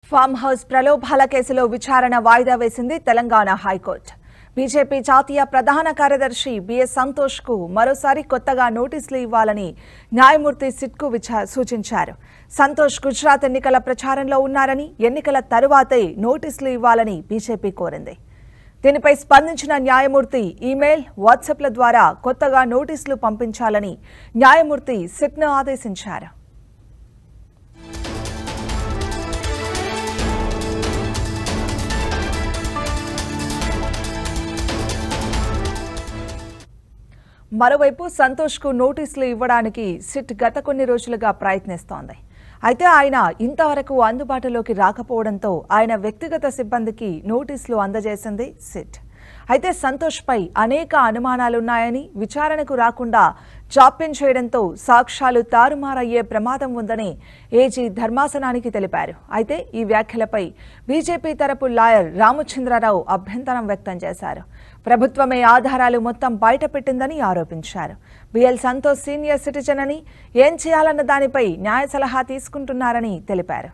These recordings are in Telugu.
ఫామ్ హౌస్ ప్రలోభాల కేసులో విచారణ వాయిదా వేసింది తెలంగాణ హైకోర్టు బీజేపీ జాతీయ ప్రధాన కార్యదర్శి బిఎస్ సంతోష్ కు మరోసారి కొత్తగా నోటీసులు ఇవ్వాలని న్యాయమూర్తి సిట్కు విచా సూచించారు సంతోష్ గుజరాత్ ఎన్నికల ప్రచారంలో ఉన్నారని ఎన్నికల తరువాతే నోటీసులు ఇవ్వాలని బీజేపీ కోరింది దీనిపై స్పందించిన న్యాయమూర్తి ఈమెయిల్ వాట్సాప్ల ద్వారా కొత్తగా నోటీసులు పంపించాలని న్యాయమూర్తి సిట్ను ఆదేశించారు మరోవైపు సంతోష్కు నోటీసులు ఇవ్వడానికి సిట్ గత కొన్ని రోజులుగా ప్రయత్నిస్తోంది అయితే ఆయన ఇంతవరకు అందుబాటులోకి రాకపోవడంతో ఆయన వ్యక్తిగత సిబ్బందికి నోటీసులు అందజేసింది సిట్ అయితే సంతోష్పై అనేక అనుమానాలున్నాయని విచారణకు రాకుండా జాప్యం చేయడంతో సాక్ష్యాలు తారుమారయ్యే ప్రమాదం ఉందని ఏజీ ధర్మాసనానికి తెలిపారు అయితే ఈ వ్యాఖ్యలపై బీజేపీ తరపు లాయర్ రామచంద్రరావు అభ్యంతరం వ్యక్తం చేశారు ప్రభుత్వమే ఆధారాలు మొత్తం బయటపెట్టిందని ఆరోపించారు బిఎల్ సంతోష్ సీనియర్ సిటిజన్ అని ఏం చేయాలన్న దానిపై న్యాయ సలహా తీసుకుంటున్నారని తెలిపారు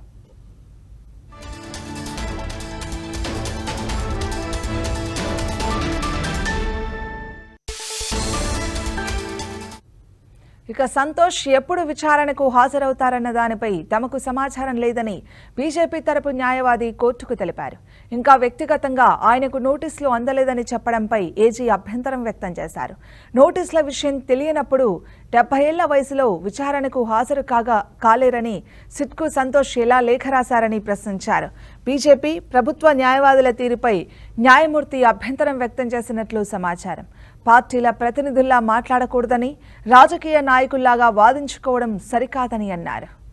ఇక సంతోష్ ఎప్పుడు విచారణకు హాజరవుతారన్న దానిపై తమకు సమాచారం లేదని బీజేపీ తరపు న్యాయవాది కోర్టుకు తెలిపారు ఇంకా వ్యక్తిగతంగా ఆయనకు నోటీసులు అందలేదని చెప్పడంపై ఏజీ అభ్యంతరం వ్యక్తం చేశారు నోటీసుల విషయం తెలియనప్పుడు డెబ్బై ఏళ్ల వయసులో విచారణకు హాజరు కాగా కాలేరని సిట్కు సంతోష్ ఎలా లేఖ రాశారని ప్రశ్నించారు బీజేపీ ప్రభుత్వ న్యాయవాదుల తీరుపై న్యాయమూర్తి అభ్యంతరం వ్యక్తం చేసినట్లు సమాచారం పార్టీల ప్రతినిధుల్లా మాట్లాడకూడదని రాజకీయ నాయకుల్లాగా వాదించుకోవడం సరికాదని అన్నారు